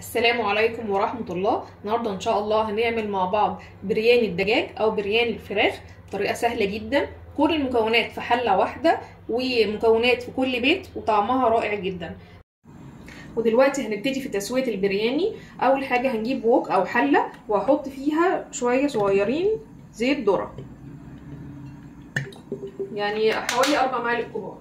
السلام عليكم ورحمة الله النهاردة ان شاء الله هنعمل مع بعض برياني الدجاج او برياني الفراخ طريقة سهلة جدا كل المكونات في حلة واحدة ومكونات في كل بيت وطعمها رائع جدا ودلوقتي هنبتدي في تسوية البرياني اول حاجة هنجيب ووك او حلة وهحط فيها شوية صغيرين زيت ذرة يعني حوالي اربع معالق كبار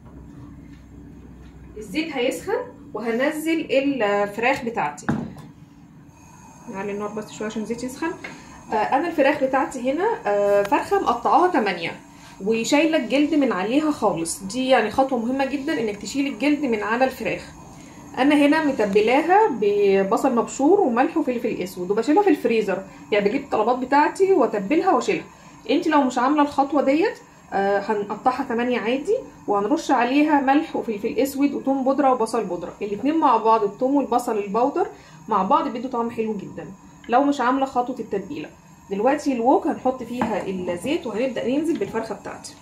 الزيت هيسخن وهنزل الفراخ بتاعتي نعلي النار بس شويه عشان الزيت يسخن آه انا الفراخ بتاعتي هنا آه فرخه مقطعاها 8 وشايله الجلد من عليها خالص دي يعني خطوه مهمه جدا انك تشيل الجلد من على الفراخ انا هنا متبلاها ببصل مبشور وملح وفلفل اسود وبشيلها في الفريزر يعني بجيب الطلبات بتاعتي واتبلها واشيلها انت لو مش عامله الخطوه ديت آه هنقطعها 8 عادي وهنرش عليها ملح وفلفل اسود وتوم بودره وبصل بودره الاتنين مع بعض التوم والبصل البودر مع بعض بيدوا طعم حلو جدا لو مش عامله خطوه التتبيله دلوقتي الوok هنحط فيها الزيت وهنبدا ننزل بالفرخه بتاعتي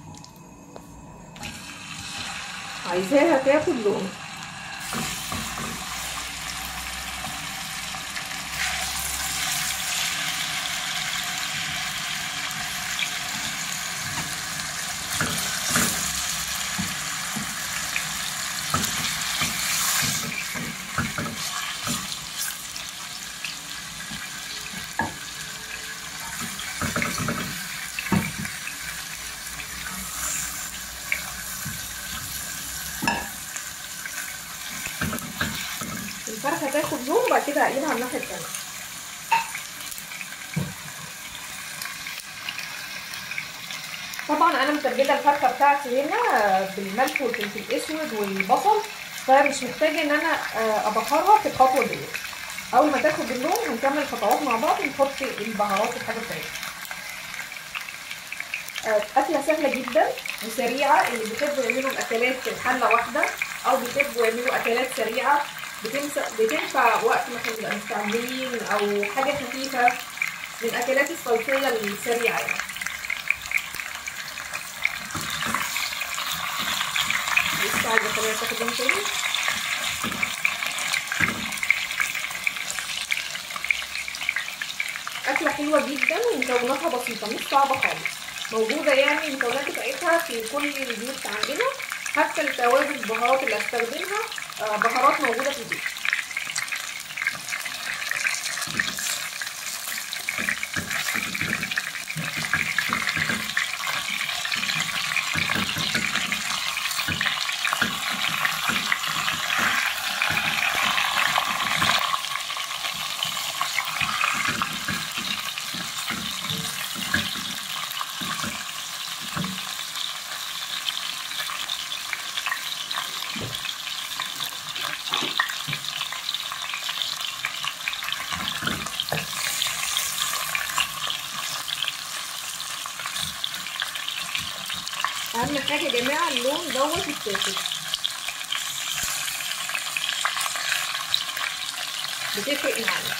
عايزاها تاخد لون الفرخه تاخد لون وبعد كده هقلبها على الناحيه التانيه طبعا انا متبله الفرخه بتاعتي هنا بالملح والفلفل الاسود والبصل فمش محتاجه ان انا ابخرها في الخطوه دي اول ما تاخد اللون هنكمل الخطوات مع بعض ونحط البهارات والحاجه بتاعتها اكله سهله جدا وسريعه اللي بيحبوا يعملوا الاكلات في حله واحده او بيحبوا يعملوا اكلات سريعه بتنفع وقت ما احنا بنبقى مستعجلين او حاجه خفيفه من الاكلات الصيفيه السريعه يعني لسه عايزه اخليها تاخد لون تاني اكله حلوه جدا ومكوناتها بسيطه مش صعبه خالص موجوده يعني المكونات بتاعتها في كل البيوت عندنا حتى التوابل البهارات اللي هستخدمها بهارات موجوده في البيت اهم حاجه يا جماعه اللون دوت يتاكل بتفرق معانا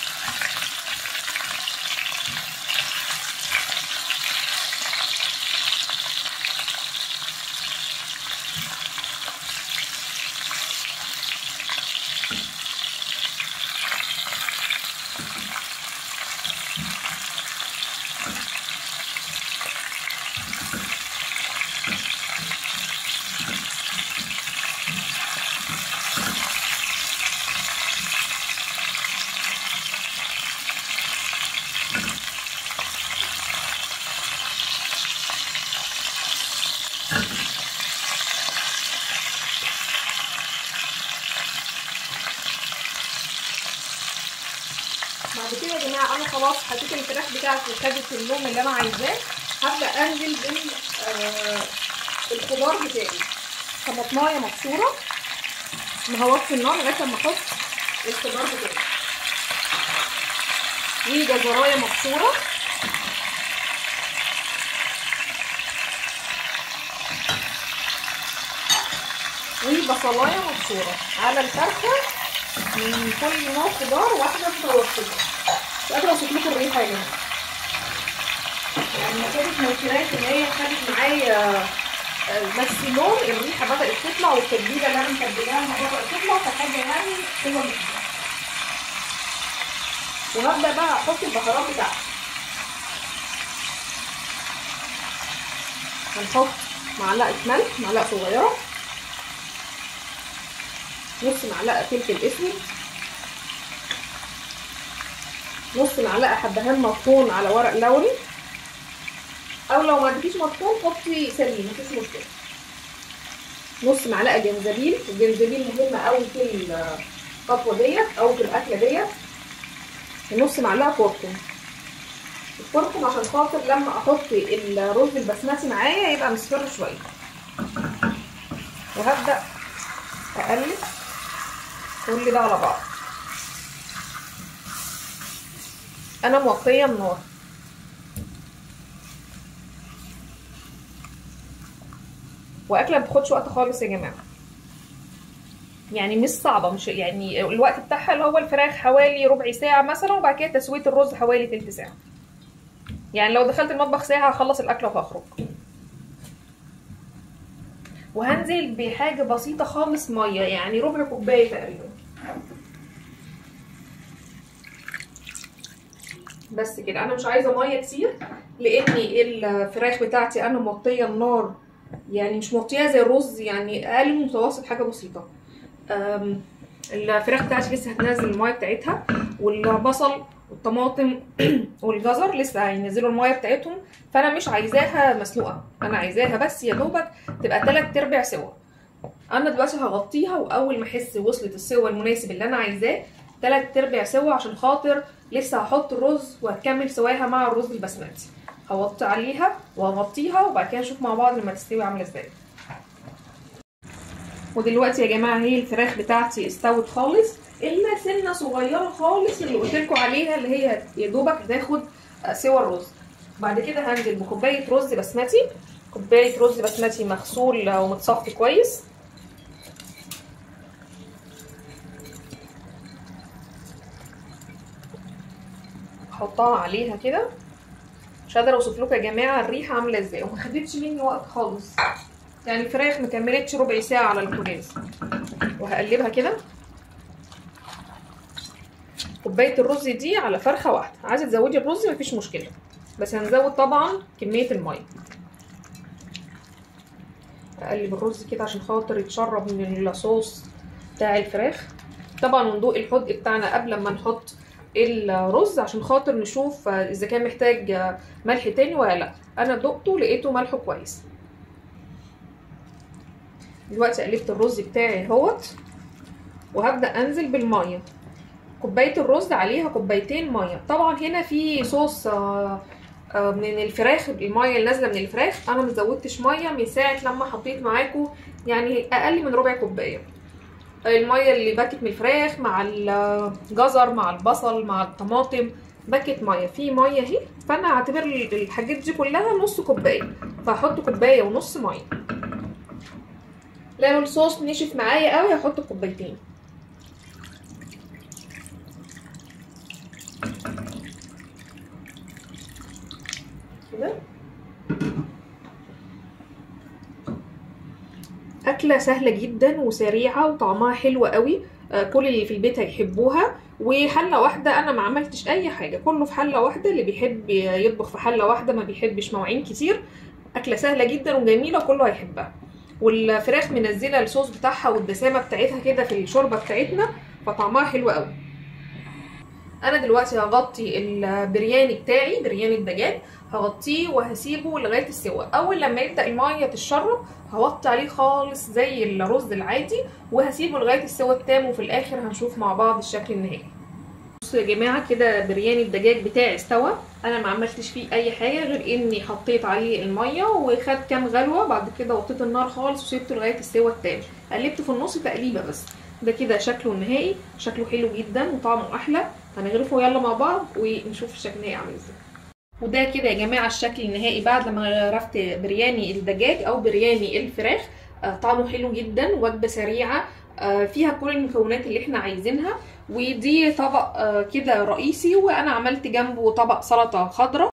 بعد كده يا جماعه انا خلاص حطيت الفراخ بتاعتي وخدت اللون اللي انا عايزاه هبدا انزل بال آه الخضار بتاعي طماطمايه مبشوره مهوطي النار لغايه اما احط الخضار بتاعي وجزرايه مبشوره وبصلايه مبشوره على الفرخه من كل نوع خضار واحده متوسطه مش قادره اوصف لكم الريحه يا جماعه يعني كانت موتيرات ان هي خدت معايا بس لون الريحه بدات تطلع والتتبيله اللي انا متبلاها بدات تطلع فحاجه يعني حلوه جدا وهبدا بقى احط البهارات بتاعتي هنحط معلقه ملح معلقه صغيره نص معلقه فلفل اسود نص معلقه حبهان مطحون على ورق لوري او لو ما عندكيش مطحون حطي سليم مفيش مشكله نص معلقه جنزبيل الجنزبيل مهم قوي في الخطوه ديت او في الاكله ديت ونص معلقه كركم الكركم عشان خاطر لما احط الرز البسمتي معايا يبقى مصفر شويه وهبدا اقلب كل ده على بعض انا موطيه النار واكله ما بتاخدش وقت خالص يا جماعه يعني مش صعبه مش يعني الوقت بتاعها اللي هو الفراخ حوالي ربع ساعه مثلا وبعد كده تسويه الرز حوالي تلت ساعه يعني لو دخلت المطبخ ساعه هخلص الاكله وهخرج وهنزل بحاجه بسيطه خالص ميه يعني ربع كوبايه تقريبا بس كده انا مش عايزه ميه كتير لاني الفراخ بتاعتي انا موطيه النار يعني مش موطيه زي الرز يعني اقل من متوسط حاجه بسيطه الفراخ بتاعتي لسه هتنزل الميه بتاعتها والبصل والطماطم والجزر لسه هينزلوا الميه بتاعتهم فانا مش عايزاها مسلوقه انا عايزاها بس يا دوبك تبقى تلات ارباع سوا انا دلوقتي هغطيها واول ما احس وصلت السوا المناسب اللي انا عايزاه تلات ارباع سوا عشان خاطر لسه هحط الرز وهكمل سواها مع الرز البسمتي هوطي عليها وهغطيها وبعد كده نشوف مع بعض لما تستوي عامله ازاي ودلوقتي يا جماعه هي الفراخ بتاعتي استوت خالص الا سنه صغيره خالص اللي قلت لكم عليها اللي هي يا دوبك هتاخد سوى الرز بعد كده هنزل بكوبايه رز بسمتي كوبايه رز بسمتي مغسول ومتصفي كويس احطها عليها كده مش قادره اوصف لكم يا جماعه الريحه عامله ازاي وما خدتش مني وقت خالص يعني الفراخ ما كملتش ربع ساعه على البوتاجاز وهقلبها كده كوبايه الرز دي على فرخه واحده عايزه تزودي الرز مفيش مشكله بس هنزود طبعا كميه الميه اقلب الرز كده عشان خاطر يتشرب من الصوص بتاع الفراخ طبعا وندوق الحدق بتاعنا قبل ما نحط الرز عشان خاطر نشوف اذا كان محتاج ملح تاني ولا لا انا دقته لقيته ملحه كويس دلوقتي قلبت الرز بتاعي اهوت وهبدا انزل بالميه كوبايه الرز عليها كوبايتين ميه طبعا هنا في صوص من الفراخ الميه اللي نازله من الفراخ انا مزودتش ميه من ساعه لما حطيت معاكم يعني اقل من ربع كوبايه الميه اللي باكت من الفراخ مع الجزر مع البصل مع الطماطم باكت ميه في ميه اهي فانا هعتبر الحاجات دي كلها نص كوبايه فهحط كوبايه ونص ميه لو الصوص نشف معايا قوي هحط كوبايتين كده اكله سهله جدا وسريعه وطعمها حلو قوي كل اللي في البيت هيحبوها وحله واحده انا ما عملتش اي حاجه كله في حله واحده اللي بيحب يطبخ في حله واحده ما بيحبش مواعين كتير اكله سهله جدا وجميله وكله هيحبها والفراخ منزله الصوص بتاعها والدسامه بتاعتها كده في الشوربه بتاعتنا فطعمها حلو قوي انا دلوقتي هغطي البرياني بتاعي برياني الدجاج هغطيه وهسيبه لغايه السوا اول لما يبدا الميه تتشرب هوطي عليه خالص زي الرز العادي وهسيبه لغايه السوا التام وفي الاخر هنشوف مع بعض الشكل النهائي بصوا يا جماعه كده برياني الدجاج بتاعي استوى انا ما عملتش فيه اي حاجه غير اني حطيت عليه الميه وخد كام غلوه بعد كده وطيت النار خالص وسيبته لغايه السوا التام قلبته في النص تقليبه بس ده كده شكله النهائي شكله حلو جدا وطعمه احلى هنغرفه يلا مع بعض ونشوف الشكل النهائي عامل ازاي وده كده يا جماعه الشكل النهائي بعد لما غرفت برياني الدجاج او برياني الفراخ آه طعمه حلو جدا وجبه سريعه آه فيها كل المكونات اللي احنا عايزينها ودي طبق آه كده رئيسي وانا عملت جنبه طبق سلطه خضراء